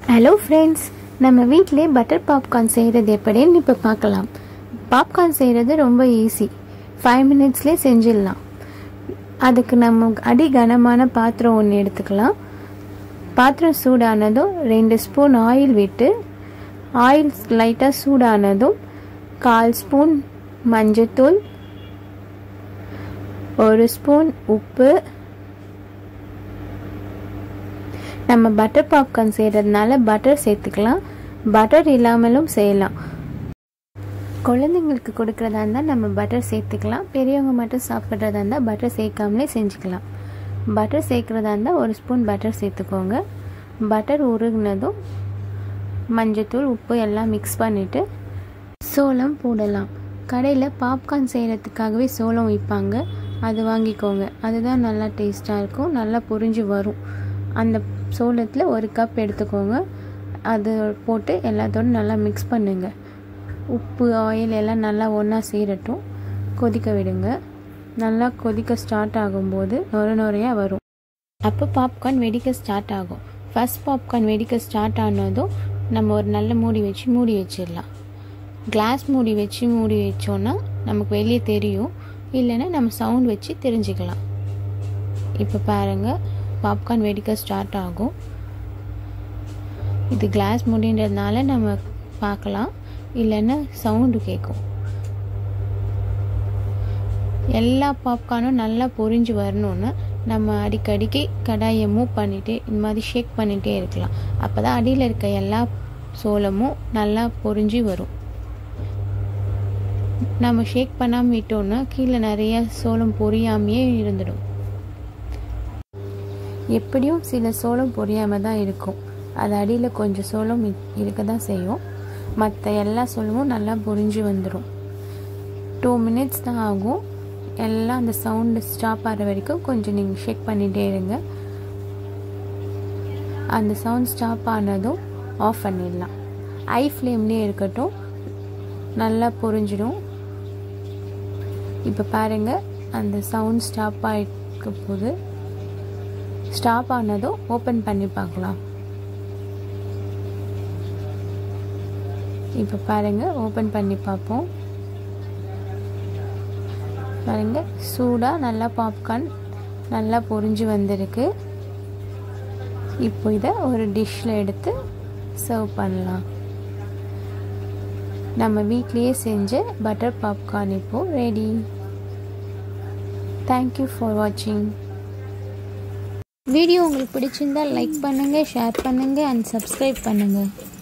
hello friends நம்ம வீட்டிலே butter popcorn செய்கிறது எப்படின்னு இப்போ பார்க்கலாம் பாப்கார்ன் செய்கிறது ரொம்ப ஈஸி ஃபைவ் மினிட்ஸ்லேயே செஞ்சிடலாம் அதுக்கு நம்ம அடி கனமான பாத்திரம் ஒன்று எடுத்துக்கலாம் பாத்திரம் சூடானதும் ரெண்டு ஸ்பூன் ஆயில் விட்டு ஆயில் லைட்டாக சூடானதும் கால் ஸ்பூன் மஞ்சத்தூள் ஒரு ஸ்பூன் உப்பு நம்ம பட்டர் பாப்கார்ன் செய்கிறதுனால பட்டர் சேர்த்துக்கலாம் பட்டர் இல்லாமலும் செய்யலாம் குழந்தைங்களுக்கு கொடுக்குறதா இருந்தால் நம்ம பட்டர் சேர்த்துக்கலாம் பெரியவங்க மட்டும் சாப்பிட்றதா இருந்தால் பட்டர் சேர்க்காமலே செஞ்சுக்கலாம் பட்டர் சேர்க்குறதா இருந்தால் ஒரு ஸ்பூன் பட்டர் சேர்த்துக்கோங்க பட்டர் உருகினதும் மஞ்சத்தூள் உப்பு எல்லாம் மிக்ஸ் பண்ணிவிட்டு சோளம் போடலாம் கடையில் பாப்கார்ன் செய்கிறதுக்காகவே சோளம் விற்பாங்க அது வாங்கிக்கோங்க அதுதான் நல்லா டேஸ்ட்டாக இருக்கும் நல்லா புரிஞ்சு வரும் அந்த சோளத்தில் ஒரு கப் எடுத்துக்கோங்க அது போட்டு எல்லாத்தோடு நல்லா மிக்ஸ் பண்ணுங்க உப்பு ஆயில் எல்லாம் நல்லா ஒன்றா சேரட்டும் கொதிக்க விடுங்க நல்லா கொதிக்க ஸ்டார்ட் ஆகும்போது நொர நொறையாக வரும் அப்போ பாப்கார்ன் வெடிக்க ஸ்டார்ட் ஆகும் ஃபஸ்ட் பாப்கார்ன் வெடிக்க ஸ்டார்ட் ஆனதும் நம்ம ஒரு நல்ல மூடி வச்சு மூடி வச்சிடலாம் கிளாஸ் மூடி வச்சு மூடி வச்சோன்னா நமக்கு வெளியே தெரியும் இல்லைன்னா நம்ம சவுண்ட் வச்சு தெரிஞ்சுக்கலாம் இப்போ பாருங்கள் பாப்கார்ன் வெடிக்க ஸ்டார்ட் ஆகும் இது கிளாஸ் முடின்றதுனால நம்ம பார்க்கலாம் இல்லைன்னா சவுண்டு கேட்கும் எல்லா பாப்கார்னும் நல்லா பொரிஞ்சு வரணும்னு நம்ம அடிக்கடிக்கு கடாயை மூவ் பண்ணிவிட்டு இந்த மாதிரி ஷேக் பண்ணிகிட்டே இருக்கலாம் அப்போ தான் அடியில் இருக்க எல்லா சோளமும் நல்லா பொரிஞ்சு வரும் நம்ம ஷேக் பண்ணாமல் விட்டோம்னா கீழே நிறைய சோளம் பொரியாமையே இருந்துடும் எப்படியும் சில சோளம் பொரியாமல் தான் இருக்கும் அது அடியில் கொஞ்சம் சோளம் இருக்க தான் செய்யும் மற்ற எல்லா சோளமும் நல்லா பொரிஞ்சு வந்துடும் டூ மினிட்ஸ் தான் ஆகும் எல்லாம் அந்த சவுண்டு ஸ்டாப் ஆகிற வரைக்கும் கொஞ்சம் நீங்கள் ஷேக் பண்ணிகிட்டே இருங்க அந்த சவுண்ட் ஸ்டாப் ஆனதும் ஆஃப் பண்ணிடலாம் ஐ ஃப்ளேம்லேயே இருக்கட்டும் நல்லா பொரிஞ்சிடும் இப்போ பாருங்கள் அந்த சவுண்ட் ஸ்டாப் ஆகிருக்க போது ஸ்டாப் ஆனதும் ஓப்பன் பண்ணி பார்க்கலாம் இப்போ பாருங்கள் ஓப்பன் பண்ணி பார்ப்போம் பாருங்கள் சூடாக நல்லா பாப்கார்ன் நல்லா பொரிஞ்சு வந்திருக்கு இப்போ இதை ஒரு டிஷ்ஷில் எடுத்து சர்வ் பண்ணலாம் நம்ம வீட்லேயே செஞ்ச பட்டர் பாப்கார்ன் இப்போது ரெடி தேங்க்யூ ஃபார் வாட்சிங் வீடியோ உங்களுக்கு பிடிச்சிருந்தால் லைக் பண்ணுங்கள் ஷேர் பண்ணுங்கள் அண்ட் சப்ஸ்கிரைப் பண்ணுங்கள்